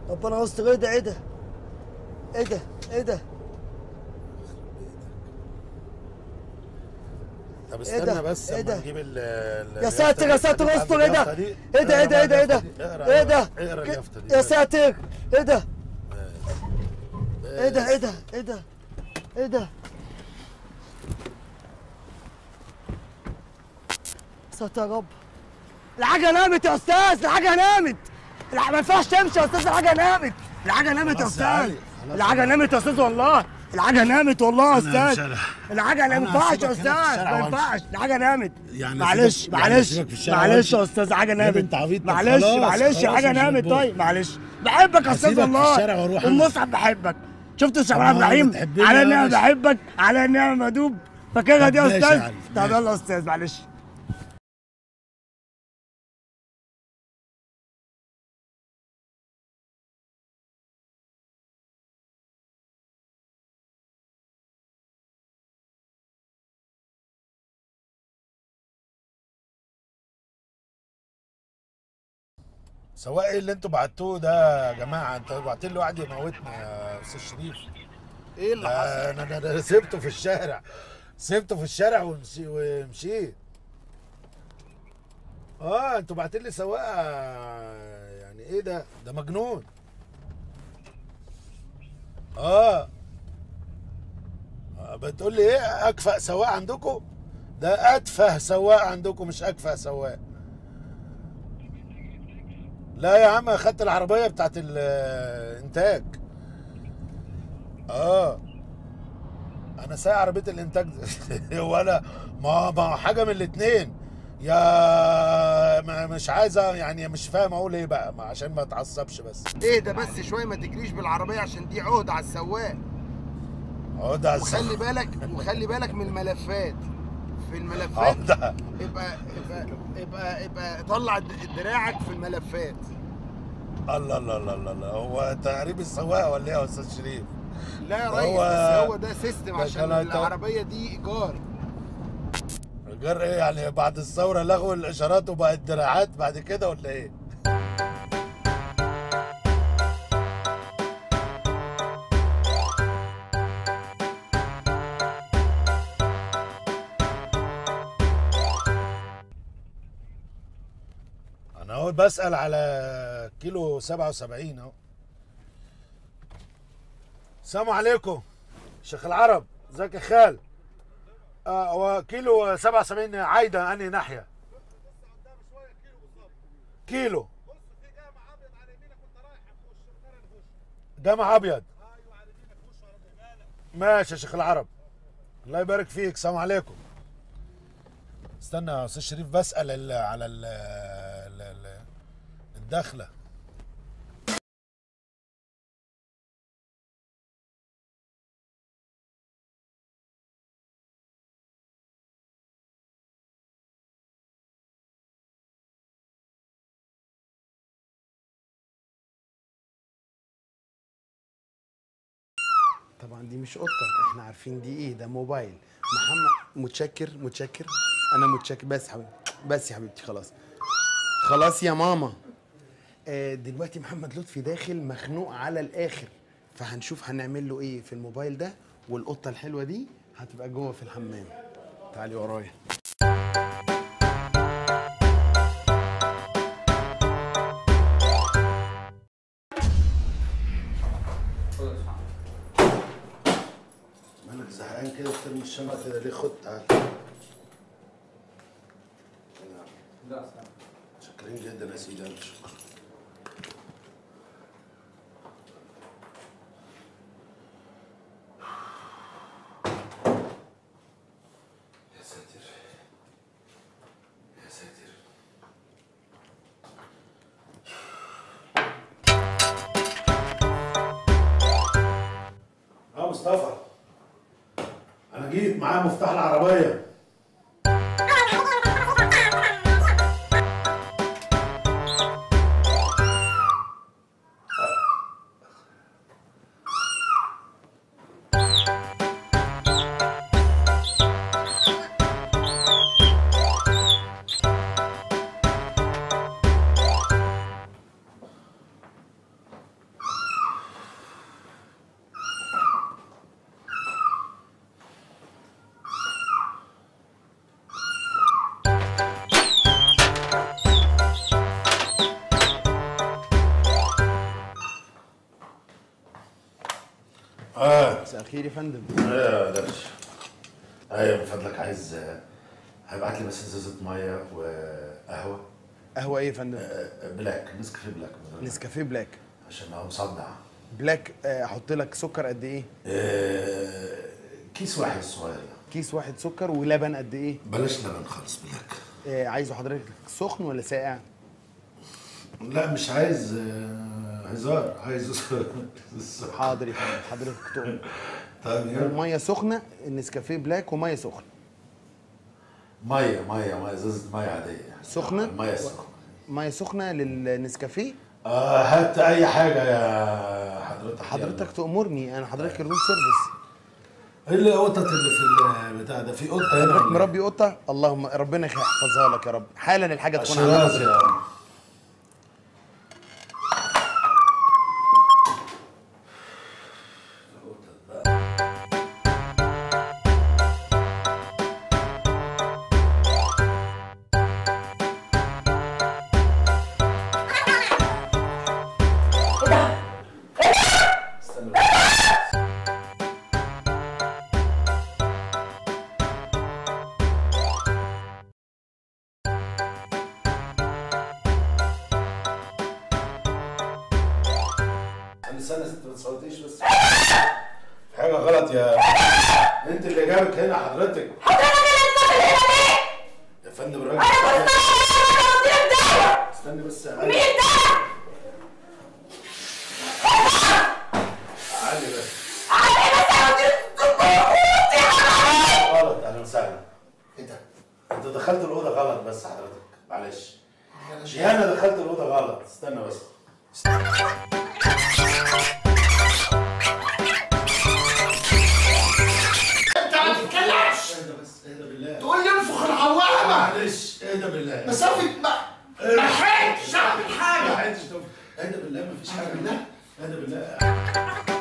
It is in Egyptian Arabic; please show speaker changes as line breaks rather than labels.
ربنا يستر ايه ده ايه ده ايه ده ايه ده
طب
إيه ده؟
استنى بس
إيه
اما
ده؟
نجيب ال ال-
يا ساتر يا ساتر
اليافطة
استر
دي.
ايه ده
اليافطة دي.
ايه ده ايه ده ايه ده ايه ده
اقرا
ايه ده
اقرا اليافطة دي
يا ساتر ايه ده ايه ده ايه
بس.
ده ايه ده ايه ده ساتر يا رب الحاجة نامت يا استاذ الحاجة نامت الح- ما ينفعش تمشي يا استاذ الحاجة نامت الحاجة نامت يا
خلاص يا
استاذ
علي، خلاص
الحاجة
يا
نامت يا استاذ والله الحاجة نامت والله يا
أنا مش
استاذ
أنا.
الحاجة ما
أنا
ينفعش
هسيبك
يا
هنا في
استاذ
الشارع
ما
وأمشي.
ينفعش الحاجة نامت
يعني
معلش
أسيبك- يعني
معلش
أسيبك في الشارع
معلش
وأمشي؟
يا استاذ حاجة
يا
نامت
بنت عبيط، طب
معلش
خلاص،
معلش
خلاص
حاجة
مش
نامت
هتبوظ.
طيب معلش بحبك يا استاذ
هسيبك في
والله
الشارع وأروح
ام
أنا.
مصعب بحبك شفت الشيخ
طب
عبد
ما هو
الرحيم
بتحبني
على
يا
اني انا
باشا.
بحبك على اني انا مدوب فاكرها
طب
دي يا
ماشي يا
استاذ
علي،
طب
ماشي.
يلا يا استاذ معلش
سواء ايه اللي انتوا بعتوه ده يا جماعه انتوا بعتين لي واحد يموتني يا استاذ شريف
ايه اللي حصل؟
ده انا انا أنا سبته في الشارع سبته في الشارع ومشي ومشيت اه انتوا بعتين لي سواق يعني ايه ده ده مجنون اه آه، بتقول لي ايه اكفأ سواق عندكم ده اتفه سواق عندكم مش اكفأ سواق لا يا عم اخدت العربيه بتاعت الانتاج اه انا سايق عربيه الانتاج ولا ما ما حاجه من الاتنين يا ما مش عايزه يعني مش فاهم اقول ايه بقى ما عشان ما اتعصبش بس
ايه ده بس شويه ما تجريش بالعربيه عشان دي عهده على السواق
اهو ده على
وخلي
السما.
بالك وخلي بالك من الملفات في
اهو
الملفات
ده
يبقى يبقى يبقى يبقى طلع د- دراعك في الملفات
الله الله الله الله الله هو تقريب السواق ولا ايه يا استاذ شريف
لا يا
هو-
ريس بس هو ده سيستم
ده
عشان
كان-
العربيه دي ايجار
غير ايه يعني بعد الثوره لغوا الاشارات وبقت دراعات بعد كده ولا ايه انا اهو بسأل على كيلو 77 اهو السلام عليكم شيخ العرب ازيك يا خال اه هو كيلو 77 عايده انهي ناحيه كيلو جامع ابيض ماشي يا شيخ العرب الله يبارك فيك السلام عليكم استنى يا استاذ شريف بسال ال على ال ال- ال- الدخله
طبعا دي مش قطه احنا عارفين دي ايه ده موبايل محمد متشكر متشكر انا متشكر بس يا حبيبتي بس يا حبيبتي خلاص خلاص يا ماما آه دلوقتي محمد لطفي داخل مخنوق على الاخر فهنشوف هنعمل له ايه في الموبايل ده والقطه الحلوه دي هتبقى جوه في الحمام تعالي ورايا
مالك زهقان كده بترمي الشنطه كده ليه خد تعال شكرين جدا يا سيدي الف شكر يا ساتر يا ساتر اه مصطفى انا جيت معايا مفتاح العربيه اه
مساء الخير يا فندم
ايوه يا درش ايوه من فضلك عايز آه، هيبعت لي بس ازازه ميه وقهوه
قهوه ايه يا فندم
آه، بلاك نسكافيه بلاك
نسكافيه بلاك
عشان هو مصدع
بلاك آه، احط لك سكر قد ايه
آه، كيس واحد صغير ده.
كيس واحد سكر ولبن قد ايه
بلاش لبن خالص بلاك
آه، عايزه حضرتك سخن ولا ساقع
لا مش عايز آه، هزار عايز
حاضر يا فندم حضرتك تقوم
طيب يلا
ميه سخنه النسكافيه بلاك وميه سخنه
ميه ميه ميه ازازه ميه عاديه
سخنة؟
ميه سخنه
ميه سخنه للنسكافيه
آه هات اي حاجه يا حضرتك
حضرتك تأمرني انا حضرتك الروم سيرفيس
ايه اللي قطط اللي في البتاع ده في قطه هنا
حضرتك
ولا إيه؟
مربي قطه اللهم ربنا يحفظها لك يا رب حالا الحاجه تكون عند
خلاص
حضرتك
يا استنى استنى استنى ست ما تصوتيش بس في حاجه غلط يا انت اللي جابك هنا حضرتك يا فندم الراجل استنى بس مين ده؟ علي بس غلط اهلا وسهلا ايه ده؟ انت دخلت الاوضه غلط بس حضرتك معلش يا انا دخلت الاوضه غلط استنى بس
انت ما تتكلمش
اهدى بس اهدى بالله
تقول لي انفخ العوامه
معلش اهدى بالله
مسافه ما ما لحقتش اعمل
ما
حاجه
عدتش اهدى بالله مفيش حاجه بالله اهدى بالله